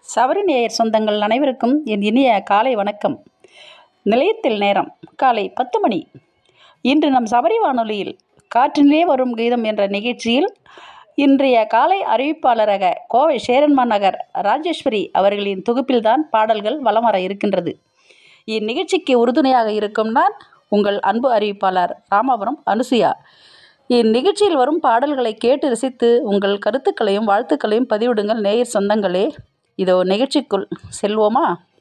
சவரி நேயர் சொந்தங்கள் அனைவருக்கும் என் இனிய காலை வணக்கம் நிலையத்தில் நேரம் காலை பத்து மணி இன்று நம் சபரி வானொலியில் காற்றினிலே வரும் கீதம் என்ற நிகழ்ச்சியில் இன்றைய காலை அறிவிப்பாளராக கோவை சேரன்மா நகர் ராஜேஸ்வரி அவர்களின் தொகுப்பில்தான் பாடல்கள் வலம் வர இருக்கின்றது இந்நிகழ்ச்சிக்கு உறுதுணையாக இருக்கும் நான் உங்கள் அன்பு அறிவிப்பாளர் ராமாபுரம் அனுசுயா இந்நிகழ்ச்சியில் வரும் பாடல்களை கேட்டு ரசித்து உங்கள் கருத்துக்களையும் வாழ்த்துக்களையும் பதிவிடுங்கள் நேயர் சொந்தங்களே இதோ நிகழ்ச்சிக்குள் செல்வோமா